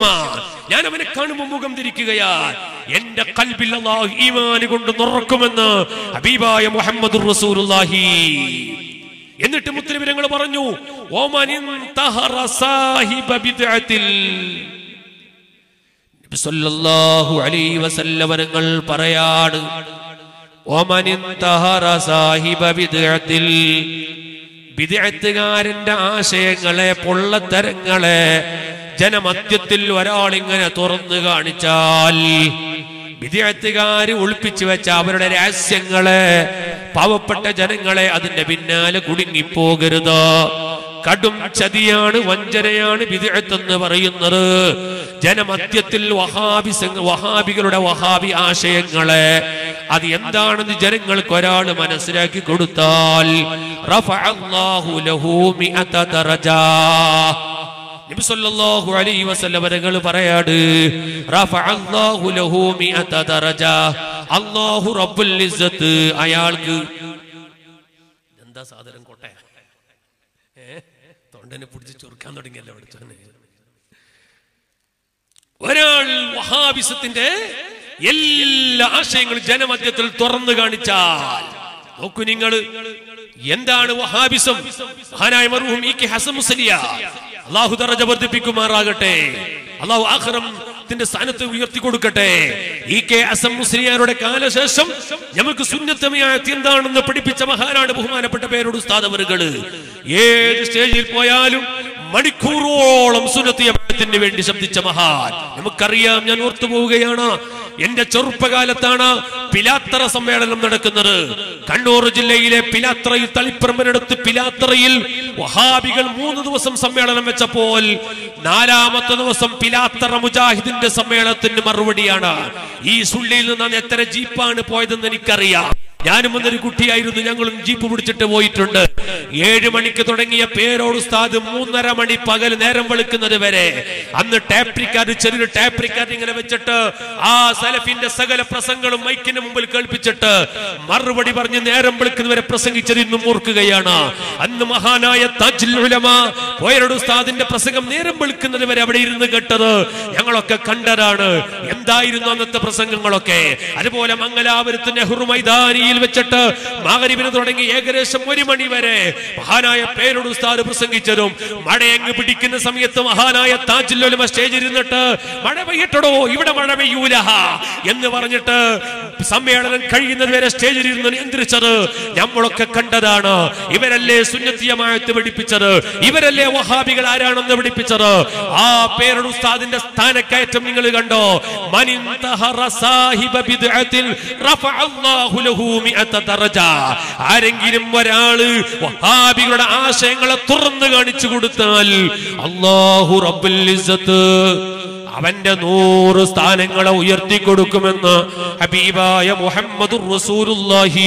ദൃശ്യമാണ് ഞാൻ അവനെ കാണുമ്പോൾ മുഖം തിരിക്കുകയാ എന്റെ കൽബിൽ അല്ലാഹു ഈമാന് കൊണ്ട് നിറക്കുമെന്ന് ഹബീബായ മുഹമ്മദ് റസൂലുള്ളാഹി എന്നിട്ട് മുത്തലിബിരങ്ങൾ പറഞ്ഞു ഓമനിൻ തഹറ സാഹിബ ബിദ്അത്തിൽ നബി സല്ലല്ലാഹു അലൈഹി വസല്ലം തങ്ങൾ പറയാണ് ഓമനിൻ തഹറ സാഹിബ ബിദ്അത്തിൽ ബിദ്അത്തുകാരന്റെ ആശയങ്ങളെ പൊള്ളത്തരങ്ങളെ ജനമധ്യത്തിൽ ഒരാൾ ഇങ്ങനെ തുറന്നു കാണിച്ചാൽ വിദ്യാർത്ഥികാര് ഒളിപ്പിച്ചു വെച്ച അവരുടെ രഹസ്യങ്ങളെ പാവപ്പെട്ട ജനങ്ങളെ അതിന്റെ പിന്നാലെ കുടുങ്ങിപ്പോകരുത് കടും ചതിയാണ് വഞ്ചനയാണ് വിദഗ്ധെന്ന് പറയുന്നത് ജനമധ്യത്തിൽ വഹാബി സംഘ- വഹാബികളുടെ വഹാബി ആശയങ്ങളെ അത് എന്താണെന്ന് ജനങ്ങൾക്ക് ഒരാൾ മനസ്സിലാക്കി കൊടുത്താൽ റഫഅല്ലാഹു ലഹു മിഅത ദറജാ നബി സല്ലല്ലാഹു അലൈഹി വസല്ലം അവരുകൾ പറയാണ് റഫഅല്ലാഹു ലഹു മിഅത ദറജ അല്ലാഹു റബ്ബുൽ ഇസ്സത്ത് അയാൾക്ക് എന്താ സാധനം കോട്ടെ ഏ തൊണ്ടനെ പിടിച്ച് ചൊറുക്കാൻ തുടങ്ങിയല്ലോ പഠിച്ചോനെ ഒരാൾ വഹാബിസത്തിന്റെ എല്ലാ ആശയങ്ങളും ജനമധ്യത്തിൽ തുറന്നു കാണിച്ചാൽ നോക്കൂ നിങ്ങൾ എന്താണ് വഹാബിസം മഹാനായ മർഹൂം ഇ കെ ഹസൻ മുസലിയ അള്ളാഹു ദറജ വർദ്ധിപ്പിക്കുമാറാകട്ടെ അള്ളാഹു ആഖിറത്തിന്റെ സ്ഥാനത്ത് ഉയർത്തി കൊടുക്കട്ടെ ഇ കെ ഹസൻ മുസ്ലിയാരുടെ കാലശേഷം നമുക്ക് സുന്നത്തമയായ എന്താണെന്ന് പഠിപ്പിച്ച മഹാനാണ് ബഹുമാനപ്പെട്ട പേരോട് ഉസ്താദവറുകള് ഏത് സ്റ്റേജിൽ പോയാലും മണിക്കൂറോളം സുന്നത്തിയത്തിന് വേണ്ടി ശബ്ദിച്ച മഹാൻ നമുക്കറിയാം ഞാൻ ഓർത്തു പോവുകയാണ് എന്റെ ചെറുപ്പകാലത്താണ് പിലാത്തറ സമ്മേളനം നടക്കുന്നത് കണ്ണൂർ ജില്ലയിലെ പിലാത്രയിൽ തളിപ്പറമ്പനടുത്ത് പിലാത്രയിൽ വഹാബികൾ മൂന്ന് ദിവസം സമ്മേളനം വെച്ചപ്പോൾ നാലാമത്തെ ദിവസം പിലാത്തറ മുജാഹിദിന്റെ സമ്മേളനത്തിന് മറുപടിയാണ് ഈ സുള്ളിയിൽ നിന്നാണ് എത്ര ജീപ്പാണ് പോയതെന്ന് എനിക്കറിയാം ഞാനും വന്നൊരു കുട്ടിയായിരുന്നു ഞങ്ങളും ജീപ്പ് പിടിച്ചിട്ട് പോയിട്ടുണ്ട് ഏഴ് മണിക്ക് തുടങ്ങിയ പേരോട് ഉസ്താദ് മൂന്നര മണി പകൽ നേരം വെളുക്കുന്നത് വരെ അന്ന് ടാപ്രിക്കാർ ചെറിയൊരു ടാപ്രിക്കാർ ഇങ്ങനെ വെച്ചിട്ട് ആ സലഫിന്റെ സകല പ്രസംഗങ്ങളും മൈക്കിന് മുമ്പിൽ കേൾപ്പിച്ചിട്ട് മറുപടി പറഞ്ഞ് നേരം വെളുക്കുന്നവരെ പ്രസംഗിച്ചത് ഇന്നും ഓർക്കുകയാണ് അന്ന് മഹാനായ താജുൽ ഉലമ പോയരോട് ഉസ്താദിന്റെ പ്രസംഗം നേരം വെളുക്കുന്നത് വരെ അവിടെ ഇരുന്ന് കേട്ടത് ഞങ്ങളൊക്കെ കണ്ടതാണ് എന്തായിരുന്നു അന്നത്തെ പ്രസംഗങ്ങളൊക്കെ അതുപോലെ മംഗലാപുരത്ത് നെഹ്റു മൈതാനിയിൽ വെച്ചിട്ട് മകരിവിന് തുടങ്ങി ഏകദേശം ഒരു മണി വരെ മഹാനായ പേരോട് ഉസ്താദ് പ്രസംഗിച്ചതും മഴയങ്ങ് പിടിക്കുന്ന സമയത്ത് മഹാനായ താജുല്ലോലമ സ്റ്റേജിൽ ഇരുന്നിട്ട് മഴ പെയ്യട്ടടോ ഇവിടെ മഴ പെയ്യൂല എന്ന് പറഞ്ഞിട്ട് സമ്മേളനം കഴിയുന്നത് വരെ സ്റ്റേജിൽ ഇരുന്ന് നിയന്ത്രിച്ചത് നമ്മളൊക്കെ കണ്ടതാണ് ഇവരല്ലേ സുന്നത്തിയമായത്ത് പഠിപ്പിച്ചത് ഇവരല്ലേ വഹാബികൾ ആരാണെന്ന് പഠിപ്പിച്ചത് ആ പേരുടെ ഉസ്താദിന്റെ സ്ഥാനക്കയറ്റം നിങ്ങൾ കണ്ടോ മനിന്തഹറ സാഹിബ ബിദ്അത്തിൽ റഫഅല്ലാഹു ലഹു മിഅത ദറജ ആരെങ്കിലും ഒരാള് വഹാബികളുടെ ആശയങ്ങളെ തുറന്നു കാണിച്ചു കൊടുത്താൽ അല്ലാഹു റബ്ബുൽ ഇസ്സത്ത് അവന്റെ നൂറ് സ്ഥാനങ്ങളെ ഉയർത്തി കൊടുക്കുമെന്ന് ഹബീബായ മുഹമ്മദ് റസൂലുള്ളാഹി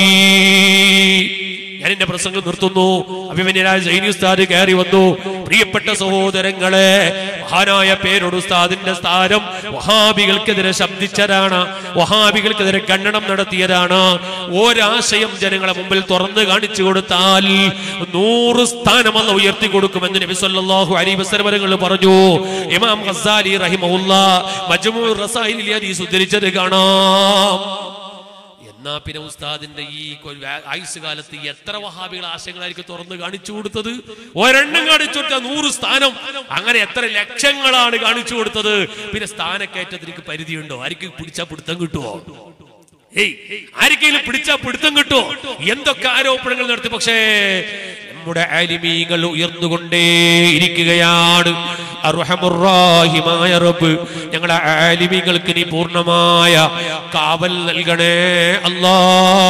ഞാൻ എന്റെ പ്രസംഗം നിർത്തുന്നു അഭിമന്യരായ സൈനി ഉസ്താദ് കയറി വന്നു പ്രിയപ്പെട്ട സഹോദരങ്ങളെ മഹാനായ പേരോട് ഉസ്താദിന്റെ സ്ഥാനം വഹാബികൾക്കെതിരെ ശബ്ദിച്ചതാണ് വഹാബികൾക്കെതിരെ ഖണ്ഡനം നടത്തിയതാണ് ഒരാശയം ജനങ്ങളെ മുമ്പിൽ തുറന്നു കാണിച്ചു കൊടുത്താൽ നൂറ് സ്ഥാനമല്ല ഉയർത്തി കൊടുക്കുമെന്ന് നബി സല്ലല്ലാഹു അലൈഹി വസല്ലം പറഞ്ഞു ഇമാം ഖസാലി റഹിമഹുല്ല മജ്മൂ റസായിലിൽ ഹദീസ് ഉദ്ധരിച്ചത് കാണാം എന്നാ പിന്നെ ഉസ്താദിന്റെ ഈ കൊ- വ്യാ- ആയുസ് കാലത്ത് എത്ര വഹാബികൾ ആശയങ്ങളായിരിക്കും തുറന്ന് കാണിച്ചു കൊടുത്തത് ഒരെണ്ണം കാണിച്ചു കൊടുത്ത നൂറ് സ്ഥാനം അങ്ങനെ എത്ര ലക്ഷങ്ങളാണ് കാണിച്ചു കൊടുത്തത് പിന്നെ സ്ഥാനക്കയറ്റത്തിലേക്ക് പരിധിയുണ്ടോ ആർക്ക് പിടിച്ചാ പിടുത്തം കിട്ടുമോ ഏയ് ആർക്കെങ്കിലും പിടിച്ചാ പിടുത്തം കിട്ടുമോ എന്തൊക്കെ ആരോപണങ്ങൾ നടത്തി പക്ഷേ നമ്മുടെ ആലിമീങ്ങൾ ഉയർന്നുകൊണ്ടേ ഇരിക്കുകയാണ് അർഹമുറാഹിമായ റബ്ബ് ഞങ്ങളെ ആലിമീങ്ങൾക്ക് നീ പൂർണ്ണമായ കാവൽ നൽകണേ അല്ലാ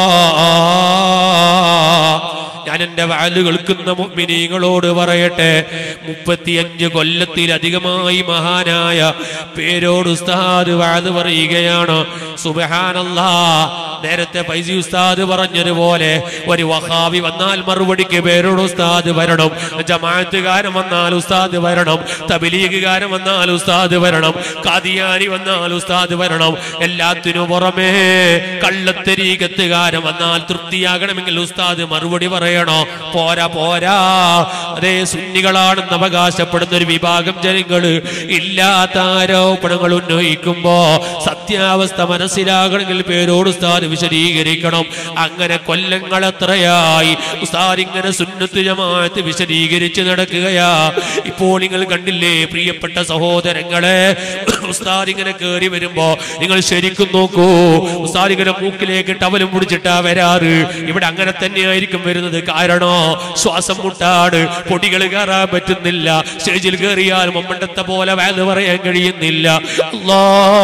ഞാൻ എന്റെ വാല് കേൾക്കുന്ന മുഅ്മിനീങ്ങളോട് പറയട്ടെ മുപ്പത്തിയഞ്ച് കൊല്ലത്തിലധികമായി മഹാനായ പേരോട് ഉസ്താദ് വാല് പറയുകയാണ് സുബഹാനല്ലാ നേരത്തെ ഫൈസി ഉസ്താദ് പറഞ്ഞതുപോലെ ഒരു വഹാബി വന്നാൽ മറുപടിക്ക് പേരോട് ഉസ്താദ് വരണം ജമാഅത്തുകാരൻ വന്നാൽ ഉസ്താദ് വരണം തബലീഗുകാരൻ വന്നാൽ ഉസ്താദ് വരണം കാദിയാനി വന്നാൽ ഉസ്താദ് വരണം എല്ലാത്തിനു പുറമേ കള്ളത്തരീകത്തുകാരൻ വന്നാൽ തൃപ്തിയാകണമെങ്കിൽ ഉസ്താദ് മറുപടി പറയണോ പോരാ പോരാ അതേ സുന്നികളാണെന്ന് അവകാശപ്പെടുന്ന ഒരു വിഭാഗം ജനങ്ങള് ഇല്ലാത്ത ആരോപണങ്ങൾ ഉന്നയിക്കുമ്പോ സത്യാവസ്ഥ മനസ്സിലാകണമെങ്കിൽ പേരോട് ഉസ്താദ് വിശദീകരിക്കണം അങ്ങനെ കൊല്ലങ്ങൾ എത്രയായി ഉസ്താദ് ഇങ്ങനെ സുന്നത്ത് ജമാഅത്ത് വിശദീകരിച്ച് നടക്കുകയാ ഇപ്പോൾ നിങ്ങൾ കണ്ടില്ലേ പ്രിയപ്പെട്ട സഹോദരങ്ങളെ ഉസ്താദ് ഇങ്ങനെ കേറി വരുമ്പോ നിങ്ങൾ ശരിക്കും നോക്കൂ ഉസ്താദ് ഇങ്ങനെ മൂക്കിലേക്ക് ടവലും പിടിച്ചിട്ടാ വരാറ് ഇവിടെ അങ്ങനെ തന്നെയായിരിക്കും വരുന്നത് കാരണോ ശ്വാസം മുട്ടാട് പൊടികൾ കയറാൻ പറ്റുന്നില്ല സ്റ്റേജിൽ കയറിയാൽ മമ്മണ്ടത്തെ പോലെ വേദ പറയാൻ കഴിയുന്നില്ല അല്ലാ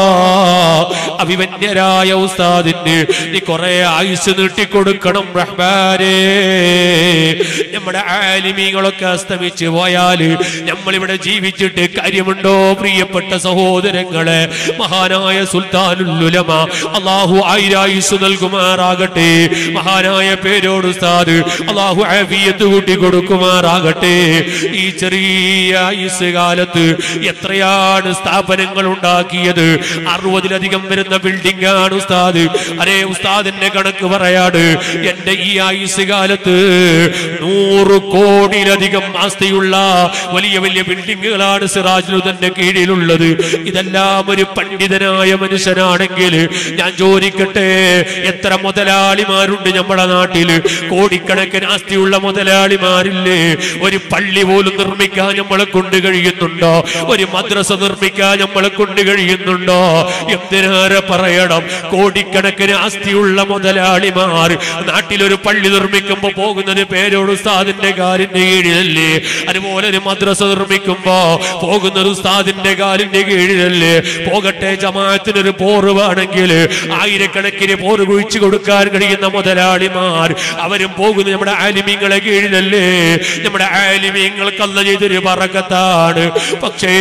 അഭിമന്യരായ ഉസ്താദിന് നീ കുറെ ആയുസ് നീട്ടിക്കൊടുക്കണം റഹ്മാനേ നമ്മുടെ ആലിമീങ്ങളൊക്കെ അസ്തമിച്ച് പോയാല് നമ്മളിവിടെ ജീവിച്ചിട്ട് കാര്യമുണ്ടോ പ്രിയപ്പെട്ട സഹോദരങ്ങളെ മഹാനായ സുൽത്താനുല്ലുലമ അള്ളാഹു ആയിരായുസ് നൽകുമാറാകട്ടെ മഹാനായ പേരോട് ഉസ്താദ് അള്ളാഹു ആഫിയത്ത് കൂട്ടി കൊടുക്കുമാറാകട്ടെ ഈ ചെറിയ ആയുസ് കാലത്ത് എത്രയാണ് സ്ഥാപനങ്ങൾ ഉണ്ടാക്കിയത് അറുപതിലധികം വരുന്ന ബിൽഡിംഗ് ആണ് ഉസ്താദ് അരേ ഉസ്താദിന്റെ കണക്ക് പറയാട് എന്റെ ഈ ആയുസ് കാലത്ത് നൂറ് കോടിയിലധികം ആസ്തിയുള്ള വലിയ വലിയ ബിൽഡിങ്ങുകളാണ് സിറാജുലുദന്റെ കീഴിലുള്ളത് ഇതെല്ലാം ഒരു പണ്ഡിതനായ മനുഷ്യനാണെങ്കിൽ ഞാൻ ചോദിക്കട്ടെ എത്ര മുതലാളിമാരുണ്ട് നമ്മുടെ നാട്ടില് കോടിക്കണക്കിന് ആസ്തിയുള്ള മുതലാളിമാരില്ലേ ഒരു പള്ളി പോലും നിർമ്മിക്കാൻ നമ്മളെ കൊണ്ട് കഴിയുന്നുണ്ടോ ഒരു മദ്രസ നിർമ്മിക്കാൻ നമ്മളെ കൊണ്ട് കഴിയുന്നുണ്ടോ എന്തിനേറെ പറയണം കോടിക്കണക്കിന് ആസ്തിയുള്ള മുതലാളിമാർ നാട്ടിലൊരു പള്ളി നിർമ്മിക്കുമ്പോ പോകുന്നത് പേരോട് ഉസ്താദിന്റെ കാലിന്റെ കീഴിലല്ലേ അതുപോലെ ഒരു മദ്രസ നിർമ്മിക്കുമ്പോ പോകുന്നത് ഉസ്താദിന്റെ കാലിന്റെ കീഴിലല്ലേ പോകട്ടെ ജമാഅത്തിനൊരു പോറ് വേണമെങ്കിൽ ആയിരക്കണക്കിന് പോറ് കുഴിച്ചു കൊടുക്കാൻ കഴിയുന്ന മുതലാളിമാർ അവരും പോകുന്നത് നമ്മുടെ ആലിമീങ്ങളെ കീഴിലല്ലേ നമ്മുടെ ആലിമീങ്ങൾക്ക് അല്ല ചെയ്തൊരു പറക്കത്താണ് പക്ഷേ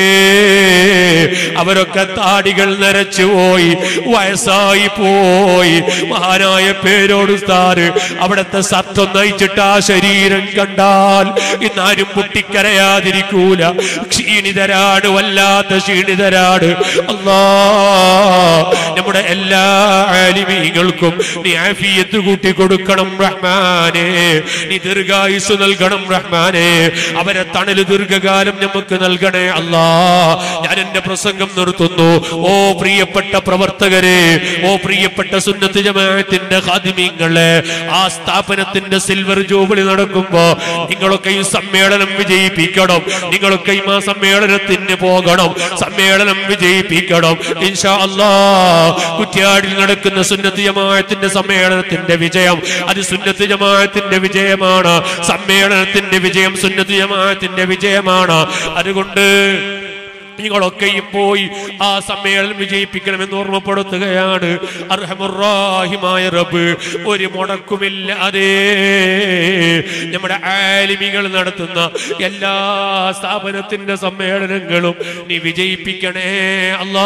അവരൊക്കെ താടികൾ നരച്ചു പോയി വയസ്സായി പോയി മഹാനായ പേരോട് സ്ഥാറ് അവിടത്തെ സത്വം നയിച്ചിട്ട് ആ ശരീരം കണ്ടാൽ ഇന്നാരും പൊട്ടിക്കരയാതിരിക്കൂല ക്ഷീണിതരാണ് വല്ലാത്ത ക്ഷീണിതരാണ് അല്ലാ നമ്മുടെ എല്ലാ ആലിമീങ്ങൾക്കും നീ ആഫിയത്ത് കൂട്ടി കൊടുക്കണം റഹ്മാനെ നീ ദീർഘായുസ് നൽകണം റഹ്മാനെ അവരെ തണല് ദീർഘകാലം നമുക്ക് നൽകണേ അല്ലാ ഞാൻ എന്റെ പ്രസംഗം നിർത്തുന്നു ഓ പ്രിയപ്പെട്ട പ്രവർത്തകരെ ഓ പ്രിയപ്പെട്ട സുന്നത്ത് ജമാഅത്തിന്റെ ഖാദിമീങ്ങളെ ആ സ്ഥാപനത്തിന്റെ സിൽവർ ജൂബിലി നടക്കുമ്പോ നിങ്ങളൊക്കെ ഈ സമ്മേളനം വിജയിപ്പിക്കണം നിങ്ങളൊക്കെയും ആ സമ്മേളനത്തിന് പോകണം സമ്മേളനം വിജയിപ്പിക്കണം ഇൻഷാ അല്ലാ കുറ്റ്യാടിൽ നടക്കുന്ന സുന്നത്ത് ജമാഅത്തിന്റെ സമ്മേളനത്തിന്റെ വിജയം അത് സുന്നത്ത് ജമാഅത്തിന്റെ വിജയമാണ് സമ്മേളനത്തിന്റെ വിജയം സുന്നത്ത് ജമാഅത്തിന്റെ വിജയമാണ് അതുകൊണ്ട് നിങ്ങളൊക്കെയും പോയി ആ സമ്മേളനം വിജയിപ്പിക്കണമെന്ന് ഓർമ്മപ്പെടുത്തുകയാണ് അർഹമുറാഹിമായ റബ്ബ് ഒരു മുടക്കുമില്ലാതെ നമ്മുടെ ആലിമികൾ നടത്തുന്ന എല്ലാ സ്ഥാപനത്തിന്റെ സമ്മേളനങ്ങളും നീ വിജയിപ്പിക്കണേ അല്ലാ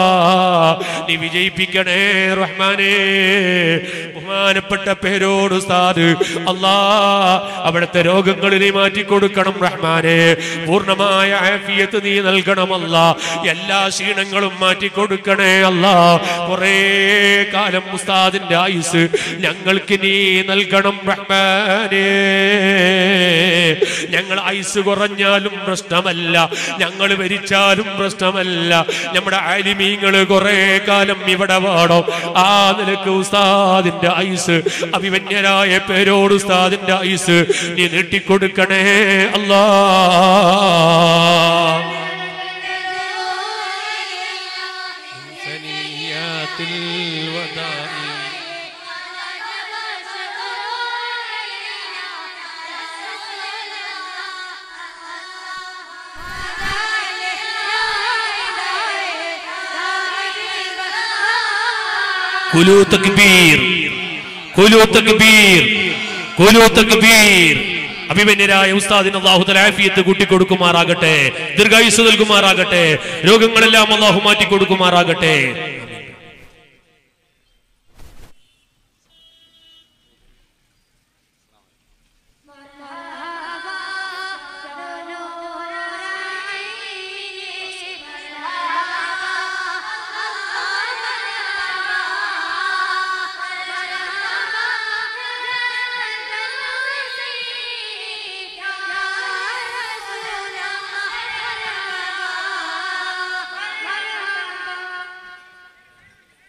നീ വിജയിപ്പിക്കണേ റഹ്മാനേ ബഹുമാനപ്പെട്ട പേരോട് ഉസ്താദ് അല്ലാ അവിടുത്തെ രോഗങ്ങൾ നീ മാറ്റി കൊടുക്കണം റഹ്മാനെ പൂർണ്ണമായ ആഫിയത്ത് നീ നൽകണമല്ല എല്ലാ ക്ഷീണങ്ങളും മാറ്റി കൊടുക്കണേ അല്ല കുറെ കാലം ഉസ്താദിന്റെ ആയുസ് ഞങ്ങൾക്ക് നീ നൽകണം റഹ്മാനേ ഞങ്ങൾ ആയുസ് കുറഞ്ഞാലും പ്രശ്നമല്ല ഞങ്ങൾ ഭരിച്ചാലും പ്രശ്നമല്ല നമ്മുടെ ആലിമീങ്ങൾ കുറെ കാലം ഇവിടെ വേണം ആ നിലക്ക് ഉസ്താദിന്റെ ആയുസ് അഭിമന്യരായ പേരോട് ഉസ്താദിന്റെ ആയുസ് നീ നീട്ടിക്കൊടുക്കണേ അല്ലാ ثنيات الوداع കുലു തക്ബീർ കുലു തക്ബീർ കുലു തക്ബീർ അഭിമന്യരായ ഉസ്താദിന് അള്ളാഹു തലാഫിയത്ത് കൂട്ടിക്കൊടുക്കുമാറാകട്ടെ ദീർഘായുസ് നൽകുമാറാകട്ടെ രോഗങ്ങളെല്ലാം അള്ളാഹു മാറ്റി കൊടുക്കുമാറാകട്ടെ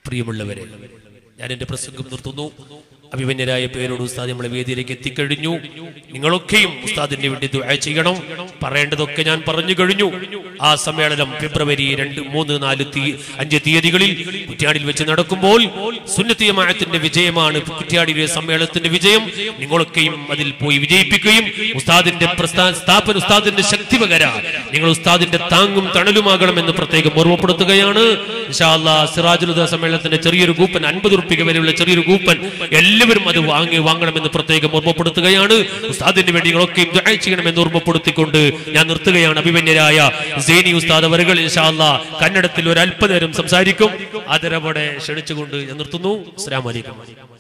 പ്രിയമുള്ളവരെ ഞാൻ എന്റെ പ്രസംഗം നിർത്തുന്നു അഭിമന്യരായ പേരോട് ഉസ്താദ് നമ്മളെ വേദിയിലേക്ക് എത്തിക്കഴിഞ്ഞു നിങ്ങളൊക്കെയും ഉസ്താദിന്റെ വേണ്ടി ദുആ ചെയ്യണം പറയേണ്ടതൊക്കെ ഞാൻ പറഞ്ഞു കഴിഞ്ഞു ആ സമ്മേളനം ഫെബ്രുവരി രണ്ട് മൂന്ന് നാല് തീ അഞ്ച് തീയതികളിൽ കുറ്റ്യാടിൽ വെച്ച് നടക്കുമ്പോൾ സുന്നത്തിയമായത്തിന്റെ വിജയമാണ് കുറ്റ്യാടിയിലെ സമ്മേളനത്തിന്റെ വിജയം നിങ്ങളൊക്കെയും അതിൽ പോയി വിജയിപ്പിക്കുകയും ഉസ്താദിന്റെ പ്രസ്ഥാ- സ്ഥാപന ഉസ്താദിന്റെ ശക്തി പകരാൻ നിങ്ങൾ ഉസ്താദിന്റെ താങ്ങും തണലുമാകണമെന്ന് പ്രത്യേകം ഓർമ്മപ്പെടുത്തുകയാണ് ഇൻഷാ അല്ലാ സിറാജുൽ ഹുദ സമ്മേളനത്തിന്റെ ചെറിയൊരു കൂപ്പൻ അൻപത് റുപ്യ വരെയുള്ള ചെറിയൊരു കൂപ്പൻ എല്ലാവരും അത് വാങ്ങി വാങ്ങണമെന്ന് പ്രത്യേകം ഓർമ്മപ്പെടുത്തുകയാണ് ഉസ്താദിന് വേണ്ടി നിങ്ങളൊക്കെയും ദുആ ചെയ്യണമെന്ന് ഓർമ്മപ്പെടുത്തിക്കൊണ്ട് ഞാൻ നിർത്തുകയാണ് അഭിമന്യരായ സേനി ഉസ്താദ് അവരുകൾ ഇൻഷാ അല്ലാ കന്നഡത്തിൽ ഒരു അല്പനേരം സംസാരിക്കും ആദരവോടെ ക്ഷണിച്ചുകൊണ്ട് ഞാൻ നിർത്തുന്നു അസ്സലാമു അലൈക്കും